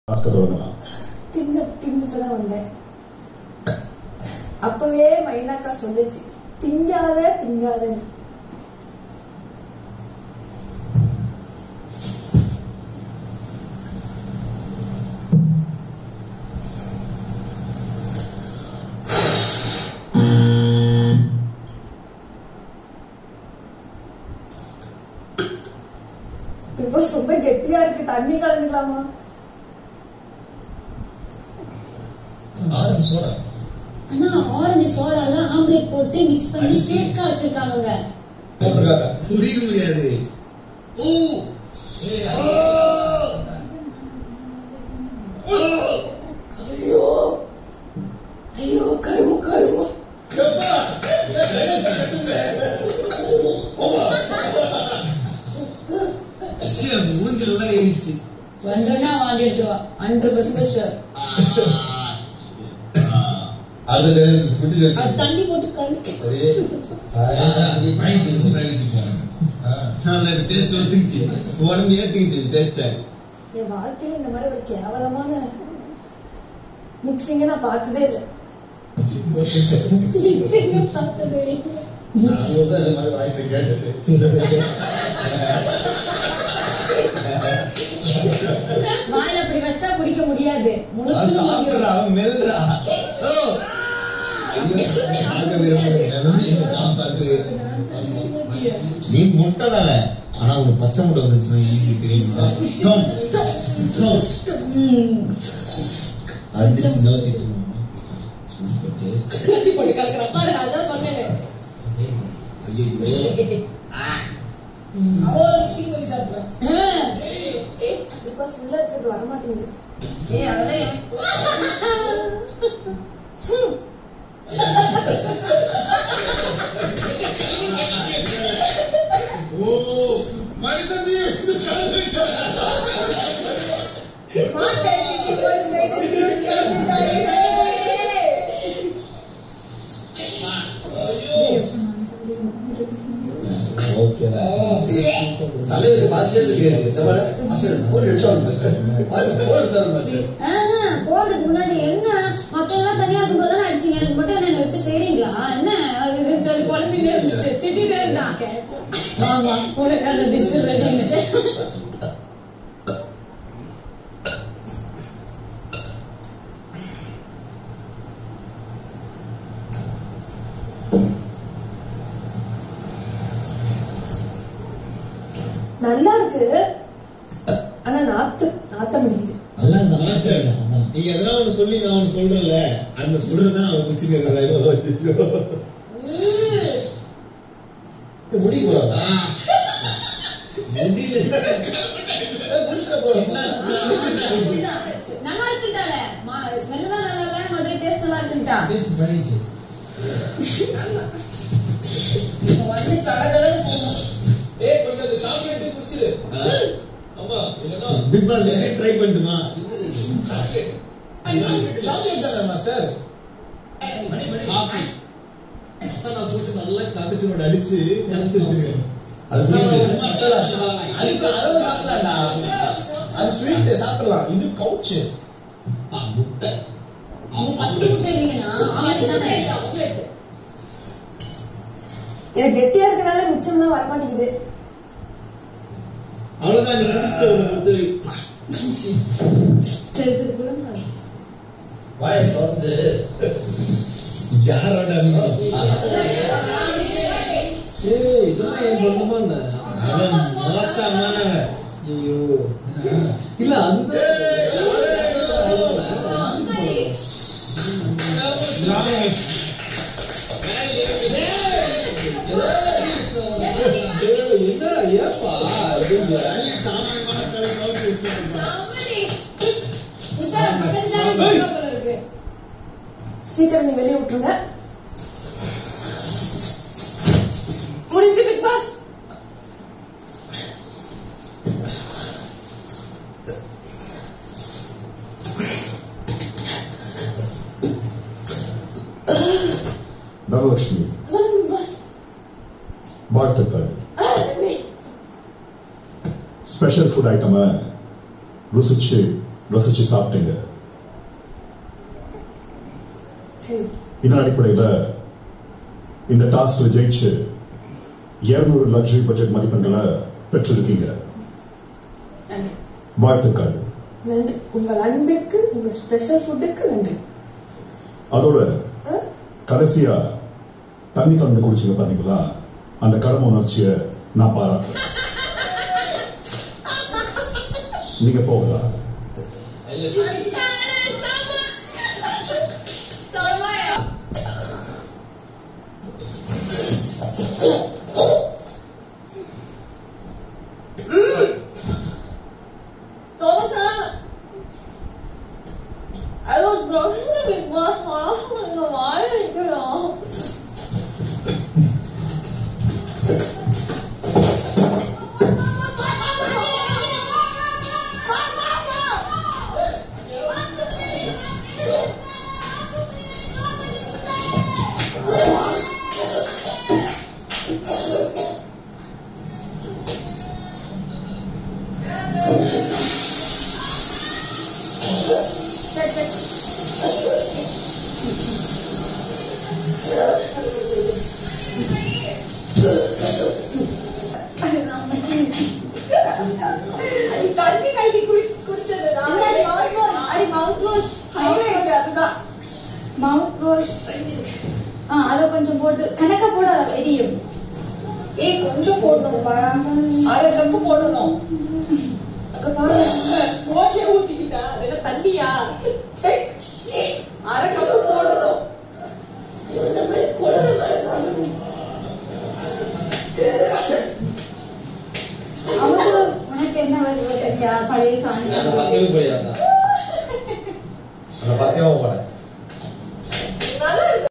டாஸ்க தொடங்கலாம் தின்ன தின்னுட்டு தான் வந்தேன் அப்பவே மைனாக்கா சொல்லுச்சு திங்காத திங்காதன்னு இப்போ ரொம்ப கெட்டியா இருக்கு தண்ணி கலந்துக்கலாமா ஆரஞ்சு சோடா ஆனா ஆரஞ்சு சோடால ஆம்லேட் போட்டு மிக்ஸ் பண்ணி ஷேக்கா வச்சிருக்காங்க போட்டிருக்காங்க குடிக்க முடியாது ஓ ஐயோ ஐயோ கருமு கருமு மூஞ்சில தான் ஏறிச்சு வந்தோன்னா வாங்கிட்டு வா ஹண்ட்ரட் பர்சன்ட் ஷூர் அது தெரியாது குட்டி அது தண்ணி போட்டு கழுத்து டேஸ்ட் வந்துச்சு உடம்பு ஏத்துக்குச்சு டேஸ்ட என் வாழ்க்கையில இந்த மாதிரி ஒரு கேவலமான மிக்சிங்க நான் பார்த்ததே இல்லை பார்த்தது இந்த மாதிரி வாய்ஸ் கேட்டு வாயில அப்படி வச்சா குடிக்க முடியாது முழுத்து சாப்பிடுறா அவன் மெல்றா ஓ ஆக விரும்புறேன் காப்பாத்து நீ முட்டை தானே ஆனா உனக்கு பச்சை முட்டை வந்துச்சுன்னா ஈஸி தெரியுமா டம், டம். அடிச்சு நோத்திட்டு சூப்பர் டேஸ்ட் கட்டி போட்டு கலக்குற பாரு அதான் சொன்னேன் ஐயோ அவ்வளோ மிக்சிங் பண்ணி சாப்பிட்றேன் பிகாஸ் உள்ள இருக்கிறது வரமாட்டேங்குது ஏ அதெல்லாம் ஏன்? ஹம். மாட்டேன் ஒரு சைடு கிளம்பிட்டாரு ஓகே தலைவர் பார்த்துட்டு இந்த மாதிரி மாஸ்டர் போன் எடுத்தாரு மாஸ்டர் போன் எடுத்தாரு மாஸ்டர் ஆஹா, போறதுக்கு முன்னாடி என்ன மத்த எல்லாம் தனியா இருக்கும்போது தானே அடிச்சீங்க எனக்கு மட்டும் என்ன வச்சு செய்றீங்களா என்ன அது இதுன்னு சொல்லி குழம்பிட்டே இருந்துச்சு திட்டிட்டே இருந்தான் ஆமா உனக்கான டிஷ் ரெடின்னு நல்லா இருக்கு ஆனா நாத்து நாத்த முடியுது நல்லா இருந்தா நீங்க எதனா ஒண்ணு சொல்லி நான் ஒண்ணு சொல்றேன்ல அந்த சொல்றதுதான் அவன் குச்சிங்க முடிக்க போறாங்க முடியல நல்லா இருக்குட்டால ஸ்மெல் தான் நல்லா இல்ல மாதிரி டேஸ்ட் நல்லா இருக்குட்டா வந்து கடகடன்னு போகணும் ஏய் கொஞ்சம் அந்த சாக்லேட் குடிச்சிரு ஆமா இல்லனா பிக் பாஸ் ட்ரை பண்ணட்டுமா சாக்லேட் சாக்லேட் தானே மாஸ்டர் மணி மணி காஃபி மசாலா போட்டு நல்லா கவிச்சோட அடிச்சு கரைச்சு வச்சிருக்கேன் அது sweet. மசாலா அதுக்கு அளவு சாப்பிடலாம்டா அது ஸ்வீட் சாப்பிடலாம் இது கவுச் ஆ, முட்டை இது பத்து முட்டை இல்லைங்கன்னா ஆம்லெட் தானே எனக்கு கெட்டியா இருக்கனால மிச்சம்லாம் வரமாட்டேங்குது அவ்வளவுதான் நீ முடிச்சுட்டு உன்னை பொறுத்த சரி சரி கொடுங்க வாயை திறந்து யாரோட ஏய் இதெல்லாம் ஏன் பண்ணுமா என்ன அவன் மோசமானவன் ஐயோ இல்ல அதுதான் என்ன ஏப்பா இது சாமானியமான தலை கவுச்சு வச்சிருக்கான் சீக்கிரம் நீ வெளியே விட்டுருங்க முடிஞ்சு பிக் பாஸ் தனலட்சுமி சொல்லுங்க பிக் பாஸ் வாழ்த்துக்கள் ஆ, நன்றி. ஸ்பெஷல் ஃபுட் ஐட்டமை ருசிச்சு ரசிச்சு சாப்பிட்டீங்க சரி இதன் அடிப்படையில் இந்த டாஸ்க்ல ஜெயிச்சு 200 லக்ஸரி பட்ஜெட் மதிப்பெண்களை பெற்றிருக்கீங்க நன்றி வாழ்த்துக்கள் நன்றி உங்கள் அன்பிற்கு உங்கள் ஸ்பெஷல் ஃபுட்டுக்கு நன்றி அதோட ஆ? கடைசியா தண்ணி கலந்து குடிச்சீங்க பாத்தீங்களா அந்த கடமை உணர்ச்சியை நான் பாராட்டுறேன் நீங்க போகலாம் தண்ணி கைக்கு குடிச்சது அடி மவுத் வாஷ் அடி மவுத் வாஷ் அதுதான் மவுத் வாஷ் ஆ அதை கொஞ்சம் போட்டு கணக்க போடாத எரியும் ஏய் கொஞ்சம் போடணும்ப்பா அரை கப்பு போடணும் அங்க பாரு ஓட்டிய ஊத்திக்கிட்டா அது என்ன தண்ணியா சே, சே, அரை கப்பு போடணும் இந்த மாதிரி குளிர மாதிரி சாப்பிடணும் அவங்க உனக்கு என்ன வருது தெரியா பழைய சாணி அந்த பக்கமே போயிடாதா அந்த பக்கமே போட